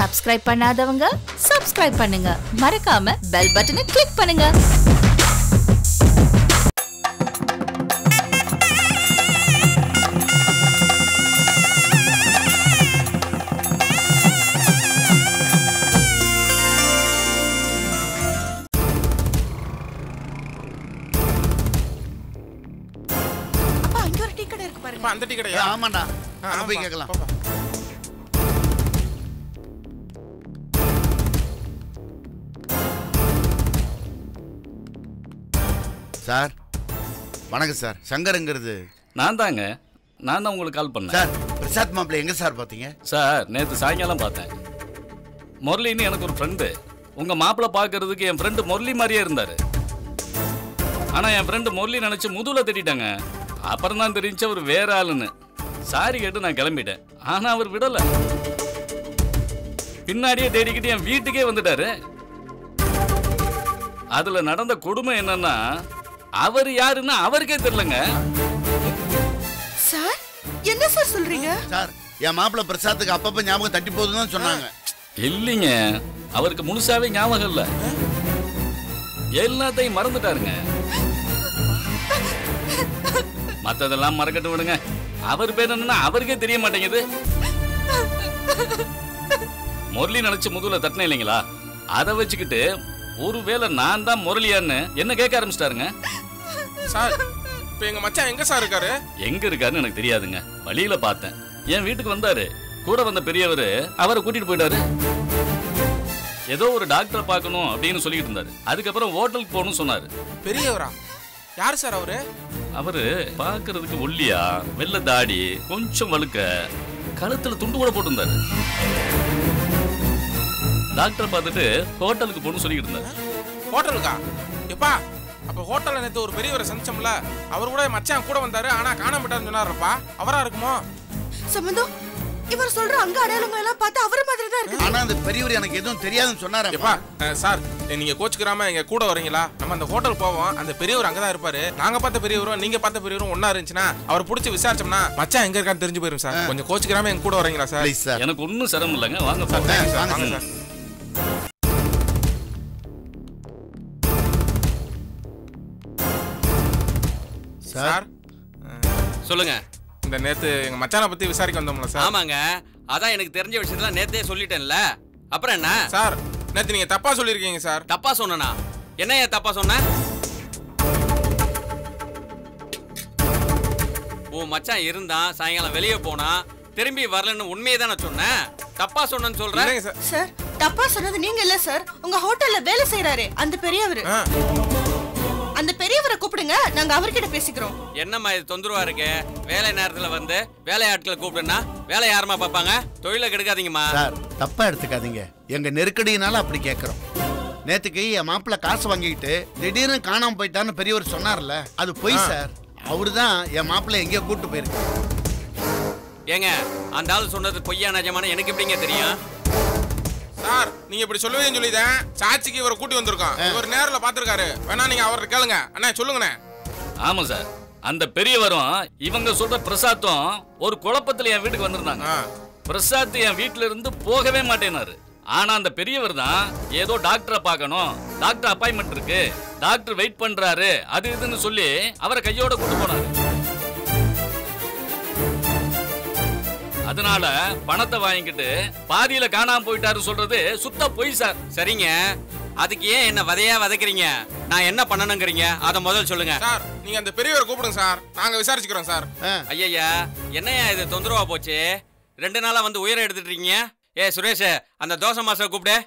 Subscribe பண்ணாதவங்க subscribe பண்ணுங்க மறக்காம பெல் பட்டனை கிளிக் பண்ணுங்க அப்பா இங்க ஒரு டீ கடை இருக்கு பாருங்க அப்பா, அந்த டீ ஏ, கடையா ஆமாண்டா ஆ, அங்க போய் ஆமாப்பா, கேட்கலாம் போப்பா. சார் வணக்கம் சார் சங்கருங்கிறது நான் தாங்க நான் தான் உங்களுக்கு கால் பண்ணேன் சார் பிரசாத் மாப்பிள்ளை எங்க சார் பாத்தீங்க சார் நேற்று சாயங்காலம் பார்த்தேன் முரளின்னு எனக்கு ஒரு ஃப்ரெண்டு உங்கள் மாப்பிள்ளை பார்க்கறதுக்கு என் ஃப்ரெண்டு முரளி மாதிரியே இருந்தார் ஆனால் என் ஃப்ரெண்டு முரளி நினச்சி முதுகில் திட்டாங்க அப்புறம் தான் தெரிஞ்சு அவர் வேற ஆளுன்னு சாரி கேட்டு நான் கிளம்பிட்டேன் ஆனால் அவர் விடலை பின்னாடியே தேடிக்கிட்டு என் வீட்டுக்கே வந்துட்டாரு அதுல நடந்த கொடுமை என்னன்னா அவர் யாருன்னு அவருக்கே தெரியலங்க சார் என்ன சார் சொல்றீங்க சார் என் மாப்பிள்ளை பிரசாத்துக்கு அப்பப்ப ஞாபகம் தட்டி போகுதுன்னு தான் சொன்னாங்க இல்லைங்க அவருக்கு முழுசாவே ஞாபகம் இல்ல எல்லாத்தையும் மறந்துட்டாருங்க மத்ததெல்லாம் மறக்கட்டும் விடுங்க அவர் பேர் என்னன்னா அவருக்கே தெரிய மாட்டேங்குது முரளி நினைச்சு முதுகுல தட்டின இல்லைங்களா அதை வச்சுக்கிட்டு ஒருவேளை நான் தான் முரளியான்னு என்ன கேட்க ஆரம்பிச்சிட்டாருங்க சார் இப்ப எங்க மச்சான் எங்க சார் இருக்காரு எங்க இருக்காருன்னு எனக்கு தெரியாதுங்க வழியில பார்த்தேன் என் வீட்டுக்கு வந்தாரு கூட வந்த பெரியவர் அவரை கூட்டிட்டு போயிட்டாரு ஏதோ ஒரு டாக்டரை பார்க்கணும் அப்படின்னு சொல்லிட்டு இருந்தாரு அதுக்கப்புறம் ஹோட்டலுக்கு போகணும்னு சொன்னாரு பெரியவரா யாரு சார் அவரு அவரு பார்க்கிறதுக்கு ஒல்லியா வெள்ளை தாடி கொஞ்சம் வழுக்க கழுத்துல துண்டு கூட போட்டிருந்தாரு டாக்டர் பார்த்துட்டு ஹோட்டலுக்கு போகணும்னு சொல்லிட்டு இருந்தாரு ஹோட்டலுக்கா எப்பா அப்ப ஹோட்டல்ல நேத்து ஒரு பெரியவரை சந்திச்சோம்ல அவர் கூட என் மச்சான் கூட வந்தாரு ஆனா காணாம விட்டாருன்னு சொன்னாருப்பா அவரா இருக்குமோ சம்பந்தம் இவர் சொல்ற அங்க அடையாளங்கள் எல்லாம் பார்த்து அவர் மாதிரி தான் இருக்கு ஆனா அந்த பெரியவர் எனக்கு எதுவும் தெரியாதுன்னு சொன்னாரு எப்பா அஹ், சார் அஹ், நீங்க கோச்சுக்கிறாம எங்க கூட வரீங்களா நம்ம அந்த ஹோட்டல் போவோம் அந்த பெரியவர் அங்கதான் இருப்பாரு நாங்க பார்த்த பெரியவரும் நீங்க பார்த்த பெரியவரும் ஒண்ணா இருந்துச்சுன்னா அவர் பிடிச்சி விசாரிச்சோம்னா மச்சான் எங்க இருக்கான்னு தெரிஞ்சு போயிரும் சார் கொஞ்சம் கோச்சுக்கிறாம எங்க கூட வரீங்களா சார் ப்ளீஸ் சார் எனக்கு ஒன்றும் சிரமம் இல்லைங்க வாங்க சார் போங்க. தேங்க்ஸ் சார் வாங்க வாங்க சார். சார் சார் சார் சொல்லுங்க இந்த நேத்து எங்க மச்சானை பத்தி விசாரிக்க வந்தோம்ல சார் ஆமாங்க அதான் எனக்கு தெரிஞ்ச விஷயத்தெல்லாம் நேத்தே சொல்லிட்டேன்ல அப்புறம் என்ன சார் நேத்து நீங்க தப்பா சொல்லிருக்கீங்க சார் தப்பா சொன்னனா என்ன ஏன் தப்பா சொன்ன உன் மச்சான் இருந்தான் சாயங்காலம் வெளியே போனா திரும்பி வரலன்னு உண்மையை தானே சொன்னேன் தப்பா சொன்னேன்னு சொல்றேன் இல்லைங்க சார் சார் தப்பா சொன்னது நீங்க இல்ல சார் உங்க ஹோட்டல்ல வேலை செய்யறாரு அந்த பெரியவர் ஆ, அந்த பெரியவரை கூப்பிடுங்க நாங்க அவர்கிட்ட பேசிக்கிறோம் என்னம்மா இது தொந்தரவா இருக்கு வேலை நேரத்துல வந்து வேலையாட்களை கூப்பிடுனா வேலை யாருமா பார்ப்பாங்க தொழிலை கெடுக்காதீங்கம்மா சார் தப்பா எடுத்துக்காதீங்க எங்க நெருக்கடியினால அப்படி கேக்குறோம் நேத்துக்கு என் மாப்பிள்ளை காசு வாங்கிட்டு திடீர்னு காணாம போயிட்டான்னு பெரியவர் சொன்னார்ல அது பொய் சார் அவருதான் என் மாப்பிள்ளை எங்கேயோ கூட்டு போயிருக்கு ஏங்க அந்த ஆள் சொன்னது பொய்யா நிஜமான எனக்கு எப்படிங்க தெரியும் சார் நீங்க இப்படி சொல்லுவீங்கன்னு சொல்லிதான் சாட்சிக்கு இவரை கூட்டி வந்திருக்கோம் இவர் நேர்ல பாத்துருக்காரு வேணா நீங்க அவர்கிட்ட கேளுங்க அண்ணா சொல்லுங்கண்ணே ஆமா சார் அந்த பெரியவரும் இவங்க சொல்ற பிரசாத்தும் ஒரு குழப்பத்துல என் வீட்டுக்கு வந்திருந்தாங்க ஆ. பிரசாத் என் வீட்ல இருந்து போகவே மாட்டேனாரு ஆனா அந்த பெரியவர் தான் ஏதோ டாக்டரை பார்க்கணும் டாக்டர் அப்பாயின்மெண்ட் இருக்கு டாக்டர் வெயிட் பண்றாரு அது இதுன்னு சொல்லி அவரை கையோட கூட்டு போனாரு அதனால பணத்தை வாங்கிக்கிட்டு பாதியில காணாம போயிட்டாரு சொல்றது சுத்த பொய் சார் சரிங்க அதுக்கு ஏன் என்ன வதையா வதைக்கிறீங்க நான் என்ன பண்ணணுங்கிறீங்க அதை முதல்ல சொல்லுங்க சார் நீங்க அந்த பெரியவரை கூப்பிடுங்க சார் நாங்க விசாரிச்சுக்கிறோம் சார் ஆ, ஐயா என்னய்யா இது தொந்தரவா போச்சு ரெண்டு நாளா வந்து உயிரை எடுத்துட்டு இருக்கீங்க ஏ சுரேஷ் அந்த தோசை மாஸ்டர் கூப்பிடு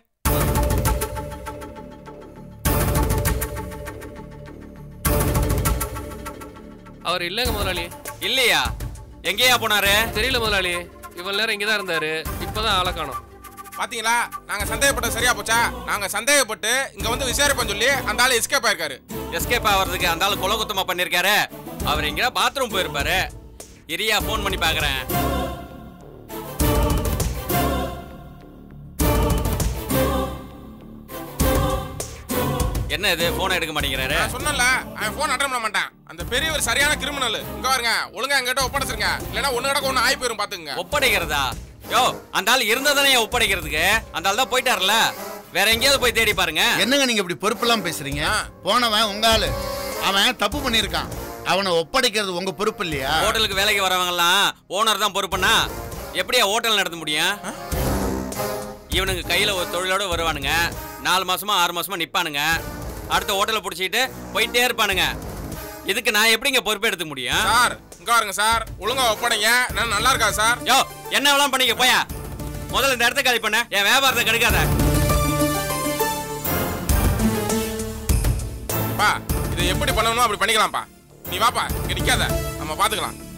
அவர் இல்லைங்க முதலாளி இல்லையா எங்கேயா போனாரு தெரியல முதலாளி இவ்வளவு நேரம் இங்கே தான் இருந்தாரு இப்போதான் ஆளை காணோம் பாத்தீங்களா நாங்க சந்தேகப்பட்டது சரியா போச்சா நாங்க சந்தேகப்பட்டு இங்க வந்து விசாரிப்போம் சொல்லி அந்த ஆளு எஸ்கேப் ஆயிருக்காரு எஸ்கேப் ஆகிறதுக்கு அந்த ஆள் குலகுத்தமா பண்ணிருக்காரு அவர் எங்கேயா பாத்ரூம் போயிருப்பாரு இரியா ஃபோன் பண்ணி பார்க்கறேன் என்ன இது போனை எடுக்க மாட்டேங்கிறாரு நான் சொன்னல அவன் போன் அட்டன் பண்ண மாட்டான் அந்த பெரியவர் சரியான கிரிமினல் இங்க பாருங்க ஒழுங்கா எங்கிட்ட ஒப்படைச்சிருங்க இல்லைன்னா ஒண்ணு கிடக்க ஒண்ணு ஆகி போயிரும் பாத்துங்க ஒப்படைக்கிறதா யோ அந்த ஆள் இருந்ததானே ஒப்படைக்கிறதுக்கு அந்த ஆள் தான் போயிட்டார்ல வேற எங்கேயாவது போய் தேடி பாருங்க என்னங்க நீங்க இப்படி பொறுப்பெல்லாம் பேசுறீங்க போனவன் உங்க ஆளு அவன் தப்பு பண்ணியிருக்கான் அவனை ஒப்படைக்கிறது உங்க பொறுப்பு இல்லையா ஹோட்டலுக்கு வேலைக்கு வரவங்கலாம் ஓனர் தான் பொறுப்புனா எப்படியா ஹோட்டல் நடத்த முடியும் இவனுங்க கையில ஒரு தொழிலோட வருவானுங்க நாலு மாசமா ஆறு மாசமா நிப்பானுங்க அடுத்த ஹோட்டலை பிடிச்சிட்டு போயிட்டே இருப்பானுங்க இதுக்கு நான் எப்படிங்க பொறுப்பு எடுத்துக்க முடியும் சார் இங்க பாருங்க சார் ஒழுங்கா ஒப்படைங்க நான் நல்லா இருக்கா சார் யோ என்ன வேணாலும் பண்ணிக்க போயா முதல்ல இந்த இடத்த காலி பண்ண என் வியாபாரத்தை கெடுக்காத பா இதை எப்படி பண்ணணுமோ அப்படி பண்ணிக்கலாம்ப்பா நீ வாப்பா இங்க நிக்காத நம்ம பாத்துக்கலாம்